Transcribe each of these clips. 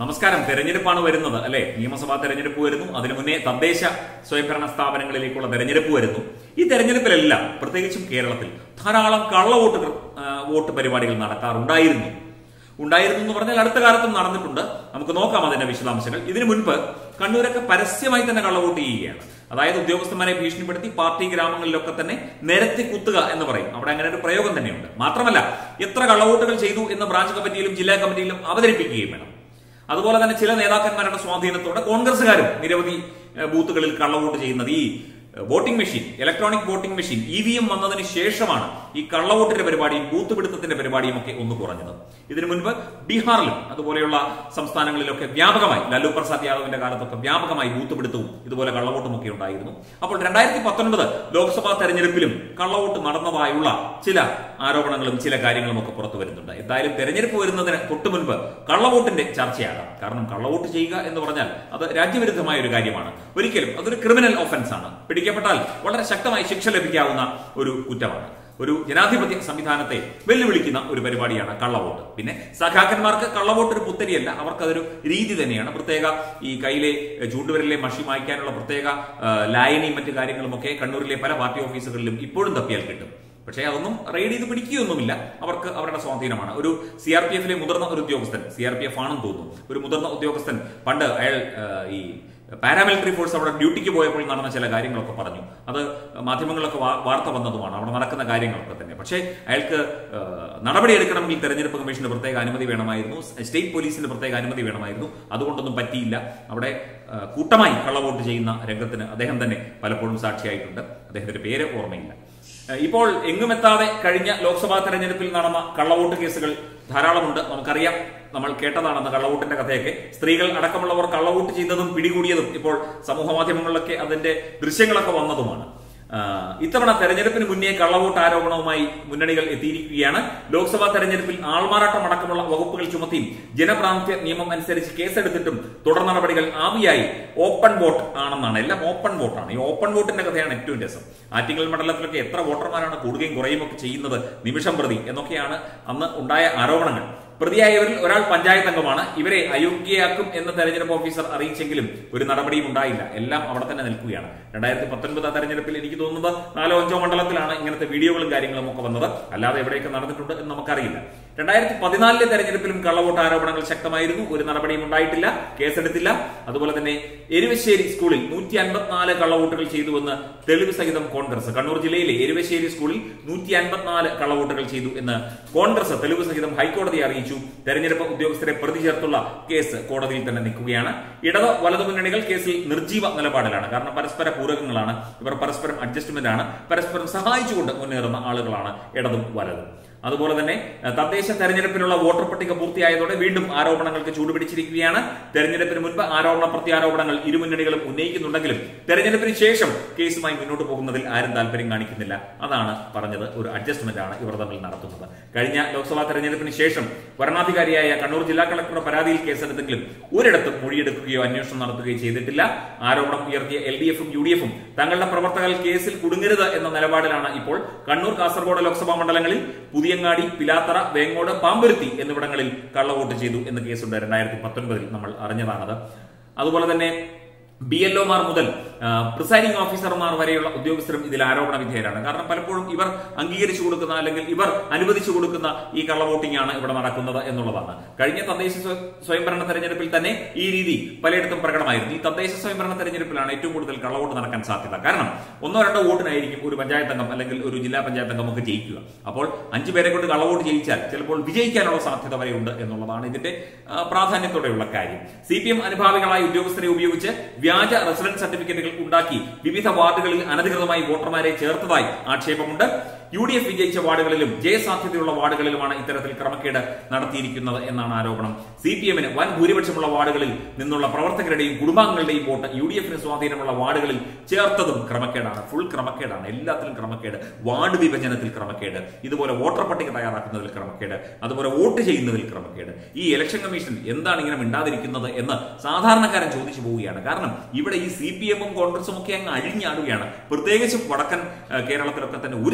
നമസ്കാരം തെരഞ്ഞെടുപ്പാണ് വരുന്നത് അല്ലെ നിയമസഭാ തെരഞ്ഞെടുപ്പ് വരുന്നു അതിനു മുന്നേ തദ്ദേശ സ്വയംഭരണ സ്ഥാപനങ്ങളിലേക്കുള്ള തെരഞ്ഞെടുപ്പ് വരുന്നു ഈ തെരഞ്ഞെടുപ്പിലെല്ലാം പ്രത്യേകിച്ചും കേരളത്തിൽ ധാരാളം കള്ളവോട്ടുകൾ ആ, വോട്ട് പരിപാടികൾ നടക്കാറുണ്ടായിരുന്നു ഉണ്ടായിരുന്നു എന്ന് പറഞ്ഞാൽ അടുത്ത കാലത്തും നടന്നിട്ടുണ്ട് നമുക്ക് നോക്കാം അതിന്റെ വിശദാംശങ്ങൾ ഇതിനു മുൻപ് കണ്ണൂരൊക്കെ പരസ്യമായി തന്നെ കള്ളവോട്ട് ചെയ്യുകയാണ് അതായത് ഉദ്യോഗസ്ഥന്മാരെ ഭീഷണിപ്പെടുത്തി പാർട്ടി ഗ്രാമങ്ങളിലൊക്കെ തന്നെ നിരത്തി കുത്തുക എന്ന് പറയും അവിടെ അങ്ങനെ ഒരു പ്രയോഗം തന്നെയുണ്ട് മാത്രമല്ല എത്ര കള്ളവോട്ടുകൾ ചെയ്തു എന്ന് ബ്രാഞ്ച് കമ്മിറ്റിയിലും ജില്ലാ കമ്മിറ്റിയിലും അവതരിപ്പിക്കുകയും വേണം അതുപോലെ തന്നെ ചില നേതാക്കന്മാരുടെ സ്വാധീനത്തോടെ കോൺഗ്രസുകാരും നിരവധി ഏഹ്, ബൂത്തുകളിൽ കള്ളവോട്ട് ചെയ്യുന്നത് ഈ ഏഹ്, voting machine electronic voting machine E V M വന്നതിന് ശേഷമാണ് ഈ കള്ളവോട്ടിന്റെ പരിപാടിയും ബൂത്ത് പിടുത്തത്തിന്റെ പരിപാടിയും ഒക്കെ ഒന്ന് കുറഞ്ഞത് ഇതിനു മുൻപ് ബീഹാറിലും അതുപോലെയുള്ള സംസ്ഥാനങ്ങളിലൊക്കെ വ്യാപകമായി ലാലു പ്രസാദ് യാദവിന്റെ കാലത്തൊക്കെ വ്യാപകമായി ബൂത്ത് പിടുത്തവും ഇതുപോലെ കള്ളവോട്ടും ഒക്കെ ഉണ്ടായിരുന്നു അപ്പോൾ രണ്ടായിരത്തി പത്തൊൻപത് ലോക്സഭാ തെരഞ്ഞെടുപ്പിലും കള്ളവോട്ട് നടന്നതായുള്ള ചില ആരോപണങ്ങളും ചില കാര്യങ്ങളും ഒക്കെ പുറത്തു വരുന്നുണ്ട് എന്തായാലും തെരഞ്ഞെടുപ്പ് വരുന്നതിന് തൊട്ടു മുൻപ് കള്ളവോട്ടിന്റെ ചർച്ചയാകാം കാരണം കള്ളവോട്ട് ചെയ്യുക എന്ന് പറഞ്ഞാൽ അത് രാജ്യവിരുദ്ധമായ ഒരു കാര്യമാണ് ഒരിക്കലും അതൊരു ക്രിമിനൽ ഒഫൻസ് ആണ് പിടിക്കപ്പെട്ടാൽ വളരെ ശക്തമായി ശിക്ഷ ലഭിക്കാവുന്ന ഒരു കുറ്റമാണ് ഒരു ജനാധിപത്യ സംവിധാനത്തെ വെല്ലുവിളിക്കുന്ന ഒരു പരിപാടിയാണ് കള്ളവോട്ട് പിന്നെ സഖാക്കന്മാർക്ക് കള്ളവോട്ട് ഒരു പുത്തരിയല്ല അവർക്കതൊരു രീതി തന്നെയാണ് പ്രത്യേക ഈ കയ്യിലെ എഹ്, ചൂണ്ടുവിരലിലെ മഷി മായ്ക്കാനുള്ള പ്രത്യേക ഏഹ്, ലായനിയും മറ്റു കാര്യങ്ങളുമൊക്കെ കണ്ണൂരിലെ പല പാർട്ടി ഓഫീസുകളിലും ഇപ്പോഴും തപ്പിയാൽ കിട്ടും പക്ഷേ അതൊന്നും റെയ്ഡ് ചെയ്ത് പിടിക്കുകയൊന്നുമില്ല അവർക്ക് അവരുടെ സ്വാധീനമാണ് ഒരു സി ആർ പി എഫിലെ മുതിർന്ന ഒരു ഉദ്യോഗസ്ഥൻ സി ആർ പി എഫ് ആണെന്ന് തോന്നുന്നു ഒരു മുതിർന്ന ഉദ്യോഗസ്ഥൻ പണ്ട് അയാൾ ഏഹ്, ഈ പാരാമിലിറ്ററി ഫോഴ്സ് അവിടെ ഡ്യൂട്ടിക്ക് പോയപ്പോൾ നടന്ന ചില കാര്യങ്ങളൊക്കെ പറഞ്ഞു അത് മാധ്യമങ്ങളിലൊക്കെ വാ- വാർത്ത വന്നതുമാണ് അവിടെ നടക്കുന്ന കാര്യങ്ങളൊക്കെ തന്നെ പക്ഷേ അയാൾക്ക് ഏഹ്, നടപടിയെടുക്കണമെങ്കിൽ തെരഞ്ഞെടുപ്പ് കമ്മീഷന്റെ പ്രത്യേക അനുമതി വേണമായിരുന്നു സ്റ്റേറ്റ് പോലീസിന്റെ പ്രത്യേക അനുമതി വേണമായിരുന്നു അതുകൊണ്ടൊന്നും പറ്റിയില്ല അവിടെ ഏഹ്, കൂട്ടമായി കള്ളവോട്ട് ചെയ്യുന്ന രംഗത്തിന് അദ്ദേഹം തന്നെ പലപ്പോഴും സാക്ഷിയായിട്ടുണ്ട് അദ്ദേഹത്തിന്റെ പേര് ഓർമ്മയില്ല ഏഹ്, ഇപ്പോൾ എങ്ങുമെത്താതെ കഴിഞ്ഞ ലോക്സഭാ തെരഞ്ഞെടുപ്പിൽ നടന്ന കള്ളവോട്ട് കേസുകൾ ധാരാളമുണ്ട് നമുക്കറിയാം നമ്മൾ കേട്ടതാണെന്ന് കള്ളവോട്ടിന്റെ കഥയൊക്കെ സ്ത്രീകൾ അടക്കമുള്ളവർ കള്ളവോട്ട് ചെയ്തതും പിടികൂടിയതും ഇപ്പോൾ സമൂഹ മാധ്യമങ്ങളിലൊക്കെ അതിന്റെ ദൃശ്യങ്ങളൊക്കെ വന്നതുമാണ് ആഹ് ഇത്തവണ തെരഞ്ഞെടുപ്പിന് മുന്നേ കള്ളവോട്ട് ആരോപണവുമായി മുന്നണികൾ എത്തിയിരിക്കുകയാണ് ലോക്സഭാ തെരഞ്ഞെടുപ്പിൽ ആൾമാറാട്ടം അടക്കമുള്ള വകുപ്പുകൾ ചുമത്തിയും ജനപ്രാതിനിധ്യ നിയമം അനുസരിച്ച് കേസെടുത്തിട്ടും തുടർ നടപടികൾ ആവിയായി ഓപ്പൺ വോട്ട് ആണെന്നാണ് എല്ലാം ഓപ്പൺ വോട്ടാണ് ഈ ഓപ്പൺ വോട്ടിന്റെ കഥയാണ് ഏറ്റവും രസം ആറ്റിങ്ങൽ മണ്ഡലത്തിലൊക്കെ എത്ര വോട്ടർമാരാണ് കൂടുകയും കുറയും ഒക്കെ ചെയ്യുന്നത് നിമിഷം പ്രതി എന്നൊക്കെയാണ് അന്ന് ഉണ്ടായ ആരോപണങ്ങൾ പ്രതിയായവരിൽ ഒരാൾ പഞ്ചായത്ത് അംഗമാണ് ഇവരെ അയോഗ്യയാക്കും എന്ന് തെരഞ്ഞെടുപ്പ് ഓഫീസർ അറിയിച്ചെങ്കിലും ഒരു നടപടിയും ഉണ്ടായില്ല എല്ലാം അവിടെ തന്നെ നിൽക്കുകയാണ് രണ്ടായിരത്തി പത്തൊൻപത് തെരഞ്ഞെടുപ്പിൽ എനിക്ക് തോന്നുന്നത് നാലോ അഞ്ചോ മണ്ഡലത്തിലാണ് ഇങ്ങനത്തെ വീഡിയോകളും കാര്യങ്ങളും ഒക്കെ വന്നത് അല്ലാതെ എവിടെയൊക്കെ നടന്നിട്ടുണ്ട് എന്ന് നമുക്കറിയില്ല രണ്ടായിരത്തി പതിനാലിലെ തെരഞ്ഞെടുപ്പിലും കള്ളവോട്ട് ആരോപണങ്ങൾ ശക്തമായിരുന്നു ഒരു നടപടിയും ഉണ്ടായിട്ടില്ല കേസെടുത്തില്ല അതുപോലെ തന്നെ എരുവശ്ശേരി സ്കൂളിൽ നൂറ്റി അൻപത്തിനാല് കള്ളവോട്ടുകൾ ചെയ്തുവെന്ന് തെളിവ് സഹിതം കോൺഗ്രസ് കണ്ണൂർ ജില്ലയിലെ എരുവശ്ശേരി സ്കൂളിൽ നൂറ്റി അൻപത്തിനാല് കള്ളവോട്ടുകൾ ചെയ്തു എന്ന് കോൺഗ്രസ് തെളിവ് സഹിതം ഹൈക്കോടതിയെ അറിയിച്ചു തെരഞ്ഞെടുപ്പ് ഉദ്യോഗസ്ഥരെ പ്രതി ചേർത്തുള്ള കേസ് കോടതിയിൽ തന്നെ നിൽക്കുകയാണ് ഇടത് വലതു മുന്നണികൾ കേസിൽ നിർജീവ നിലപാടിലാണ് കാരണം പരസ്പര പൂരകങ്ങളാണ് ഇവർ പരസ്പരം അഡ്ജസ്റ്റ്മെന്റ് ആണ് പരസ്പരം സഹായിച്ചുകൊണ്ട് മുന്നേറുന്ന ആളുകളാണ് ഇടതും വലതും അതുപോലെ തന്നെ ഏഹ്, തദ്ദേശ തെരഞ്ഞെടുപ്പിനുള്ള വോട്ടർ പട്ടിക പൂർത്തിയായതോടെ വീണ്ടും ആരോപണങ്ങൾക്ക് ചൂടുപിടിച്ചിരിക്കുകയാണ് തെരഞ്ഞെടുപ്പിന് മുൻപ് ആരോപണ പ്രത്യാരോപണങ്ങൾ ഇരുമുന്നണികളും ഉന്നയിക്കുന്നുണ്ടെങ്കിലും തെരഞ്ഞെടുപ്പിന് ശേഷം കേസുമായി മുന്നോട്ട് പോകുന്നതിൽ ആരും താല്പര്യം കാണിക്കുന്നില്ല അതാണ് പറഞ്ഞത് ഒരു അഡ്ജസ്റ്റ്മെന്റ് ആണ് ഇവർ തമ്മിൽ നടത്തുന്നത് കഴിഞ്ഞ ലോക്സഭാ തെരഞ്ഞെടുപ്പിന് ശേഷം വരണാധികാരിയായ കണ്ണൂർ ജില്ലാ കളക്ടറുടെ പരാതിയിൽ കേസെടുത്തെങ്കിലും ഒരിടത്തും മൊഴിയെടുക്കുകയോ അന്വേഷണം നടത്തുകയോ ചെയ്തിട്ടില്ല ആരോപണം ഉയർത്തിയ എൽ ഡി എഫും യു ഡി എഫും തങ്ങളുടെ പ്രവർത്തകർ കേസിൽ കുടുങ്ങരുത് എന്ന നിലപാടിലാണ് ഇപ്പോൾ കണ്ണൂർ കാസർഗോഡ് ലോക്സഭാ മണ്ഡലങ്ങളിൽ പുതിയങ്ങാടി പിലാത്തറ വേങ്ങോട് പാമ്പുരുത്തി എന്നിവിടങ്ങളിൽ കള്ളവോട്ട് ചെയ്തു എന്ന് കേസുണ്ട് രണ്ടായിരത്തി പത്തൊൻപതിൽ നമ്മൾ അറിഞ്ഞതാണത് അതുപോലെ തന്നെ ബി എൽ ഒമാർ മുതൽ പ്രിസൈഡിംഗ് ഓഫീസർമാർ വരെയുള്ള ഉദ്യോഗസ്ഥരും ഇതിൽ ആരോപണ വിധേയരാണ് കാരണം പലപ്പോഴും ഇവർ അംഗീകരിച്ചു കൊടുക്കുന്ന അല്ലെങ്കിൽ ഇവർ അനുവദിച്ചു കൊടുക്കുന്ന ഈ കള്ള വോട്ടിംഗ് ആണ് ഇവിടെ നടക്കുന്നത് എന്നുള്ളതാണ് കഴിഞ്ഞ തദ്ദേശ സ്വ- സ്വയംഭരണ തെരഞ്ഞെടുപ്പിൽ തന്നെ ഈ രീതി പലയിടത്തും പ്രകടമായിരുന്നു ഈ തദ്ദേശ സ്വയംഭരണ തെരഞ്ഞെടുപ്പിലാണ് ഏറ്റവും കൂടുതൽ കള്ളവോട്ട് നടക്കാൻ സാധ്യത കാരണം ഒന്നോ രണ്ടോ വോട്ടിനായിരിക്കും ഒരു പഞ്ചായത്ത് അംഗം അല്ലെങ്കിൽ ഒരു ജില്ലാ പഞ്ചായത്ത് അംഗം ഒക്കെ ജയിക്കുക അപ്പോൾ അഞ്ചു പേരെ കൊണ്ട് കള്ളവോട്ട് ജയിച്ചാൽ ചിലപ്പോൾ വിജയിക്കാനുള്ള സാധ്യത വരെയുണ്ട് എന്നുള്ളതാണ് ഇതിന്റെ ആ, പ്രാധാന്യത്തോടെയുള്ള കാര്യം സി പി എം അനുഭാവികളായ ഉദ്യോഗസ്ഥരെ ഉപയോഗിച്ച് വ്യാജ റെസിഡൻസ് സർട്ടിഫിക്കറ്റുകൾ ഉണ്ടാക്കി വിവിധ വാർഡുകളിൽ അനധികൃതമായി വോട്ടർമാരെ ചേർത്തതായി ആക്ഷേപമുണ്ട് യു ഡി എഫ് വിജയിച്ച വാർഡുകളിലും ജയസാധ്യതയുള്ള വാർഡുകളിലുമാണ് ഇത്തരത്തിൽ ക്രമക്കേട് നടത്തിയിരിക്കുന്നത് എന്നാണ് ആരോപണം സി പി എമ്മിന് വൻ ഭൂരിപക്ഷമുള്ള വാർഡുകളിൽ നിന്നുള്ള പ്രവർത്തകരുടെയും കുടുംബാംഗങ്ങളുടെയും വോട്ട് യു ഡി എഫിന് സ്വാധീനമുള്ള വാർഡുകളിൽ ചേർത്തതും ക്രമക്കേടാണ് ഫുൾ ക്രമക്കേടാണ് എല്ലാത്തിലും ക്രമക്കേട് വാർഡ് വിഭജനത്തിൽ ക്രമക്കേട് ഇതുപോലെ വോട്ടർ പട്ടിക തയ്യാറാക്കുന്നതിൽ ക്രമക്കേട് അതുപോലെ വോട്ട് ചെയ്യുന്നതിൽ ക്രമക്കേട് ഈ ഇലക്ഷൻ കമ്മീഷൻ എന്താണ് ഇങ്ങനെ മിണ്ടാതിരിക്കുന്നത് എന്ന് സാധാരണക്കാരൻ ചോദിച്ചു പോവുകയാണ് കാരണം ഇവിടെ ഈ സി പി എമ്മും കോൺഗ്രസും ഒക്കെ അങ്ങ് അഴിഞ്ഞാടുകയാണ് പ്രത്യേകിച്ചും വടക്കൻ ആ, കേരളത്തിലൊക്കെ തന്നെ ഒരു സ്വാധീനം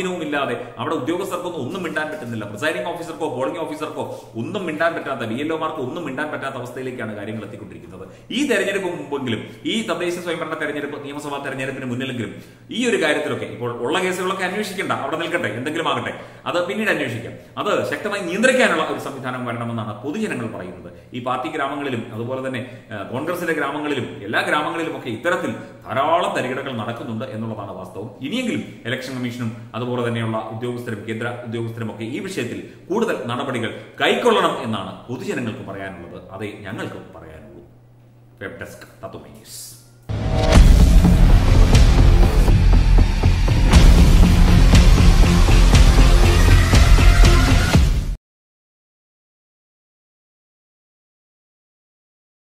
സ്വാധീനവും ഇല്ലാതെ അവിടെ ഉദ്യോഗസ്ഥർക്കൊന്നും ഒന്നും മിണ്ടാൻ പറ്റുന്നില്ല പ്രിസൈഡിംഗ് ഓഫീസർക്കോ പോളിംഗ് ഓഫീസർക്കോ ഒന്നും മിണ്ടാൻ പറ്റാത്ത ബി എൽ ഒമാർക്ക് ഒന്നും മിണ്ടാൻ പറ്റാത്ത അവസ്ഥയിലേക്കാണ് കാര്യങ്ങൾ എത്തിക്കൊണ്ടിരിക്കുന്നത് ഈ തെരഞ്ഞെടുപ്പ് മുമ്പെങ്കിലും ഈ തദ്ദേശ സ്വയംഭരണ തെരഞ്ഞെടുപ്പ് നിയമസഭാ തെരഞ്ഞെടുപ്പിന് മുന്നിലെങ്കിലും ഈ ഒരു കാര്യത്തിലൊക്കെ ഇപ്പോൾ ഉള്ള കേസുകളൊക്കെ അന്വേഷിക്കേണ്ട അവിടെ നിൽക്കട്ടെ എന്തെങ്കിലും ആകട്ടെ അത് പിന്നീട് അന്വേഷിക്കാം അത് ശക്തമായി നിയന്ത്രിക്കാനുള്ള ഒരു സംവിധാനം വരണമെന്നാണ് പൊതുജനങ്ങൾ പറയുന്നത് ഈ പാർട്ടി ഗ്രാമങ്ങളിലും അതുപോലെ തന്നെ ആ, കോൺഗ്രസിന്റെ ഗ്രാമങ്ങളിലും എല്ലാ ഗ്രാമങ്ങളിലും ഒക്കെ ഇത്തരത്തിൽ ധാരാളം തരികിടകൾ നടക്കുന്നുണ്ട് എന്നുള്ളതാണ് വാസ്തവം ഇനിയെങ്കിലും ഇലക്ഷൻ കമ്മീഷനും അതുപോലെ തന്നെയുള്ള ഉദ്യോഗസ്ഥരും കേന്ദ്ര ഉദ്യോഗസ്ഥരും ഒക്കെ ഈ വിഷയത്തിൽ കൂടുതൽ നടപടികൾ കൈക്കൊള്ളണം എന്നാണ് പൊതുജനങ്ങൾക്ക് പറയാനുള്ളത് അതേ ഞങ്ങൾക്ക് പറയാനുള്ളൂ വെബ് ഡെസ്ക് തത്വമേ ന്യൂസ്